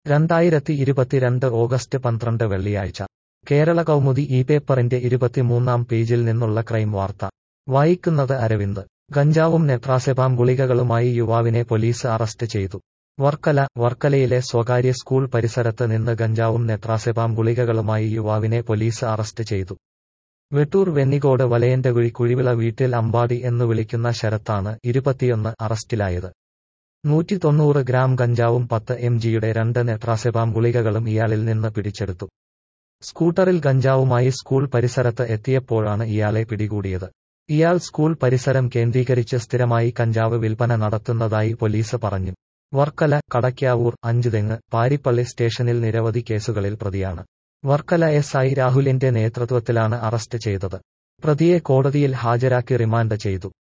രണ്ടായിരത്തി ഇരുപത്തിരണ്ട് ഓഗസ്റ്റ് പന്ത്രണ്ട് വെള്ളിയാഴ്ച കേരള കൗമുദി ഈ പേപ്പറിന്റെ ഇരുപത്തിമൂന്നാം പേജിൽ നിന്നുള്ള ക്രൈം വാർത്ത വായിക്കുന്നത് അരവിന്ദ് ഗഞ്ചാവും നെട്രാസെപാം ഗുളികകളുമായി യുവാവിനെ പോലീസ് അറസ്റ്റ് ചെയ്തു വർക്കല വർക്കലയിലെ സ്വകാര്യ സ്കൂൾ പരിസരത്ത് നിന്ന് ഗഞ്ചാവും നെട്രാസെപാം ഗുളികകളുമായി യുവാവിനെ പോലീസ് അറസ്റ്റ് ചെയ്തു വെട്ടൂർ വെന്നിക്കോട് വലയന്റകുഴി കുഴിവിള വീട്ടിൽ അമ്പാടി എന്നു വിളിക്കുന്ന ശരത്താണ് ഇരുപത്തിയൊന്ന് അറസ്റ്റിലായത് നൂറ്റി തൊണ്ണൂറ് ഗ്രാം ഗഞ്ചാവും പത്ത് എം ജിയുടെ രണ്ട് നെട്രാസെപാം ഗുളികകളും ഇയാളിൽ നിന്ന് പിടിച്ചെടുത്തു സ്കൂട്ടറിൽ ഗഞ്ചാവുമായി സ്കൂൾ പരിസരത്ത് എത്തിയപ്പോഴാണ് ഇയാളെ പിടികൂടിയത് ഇയാൾ സ്കൂൾ പരിസരം കേന്ദ്രീകരിച്ച് സ്ഥിരമായി കഞ്ചാവ് വിൽപ്പന നടത്തുന്നതായി പോലീസ് പറഞ്ഞു വർക്കല കടയ്ക്കാവൂർ അഞ്ചുതെങ്ങ് പാരിപ്പള്ളി സ്റ്റേഷനിൽ നിരവധി കേസുകളിൽ പ്രതിയാണ് വർക്കല എസ് ഐ രാഹുലിന്റെ നേതൃത്വത്തിലാണ് അറസ്റ്റ് ചെയ്തത് പ്രതിയെ കോടതിയിൽ ഹാജരാക്കി റിമാൻഡ് ചെയ്തു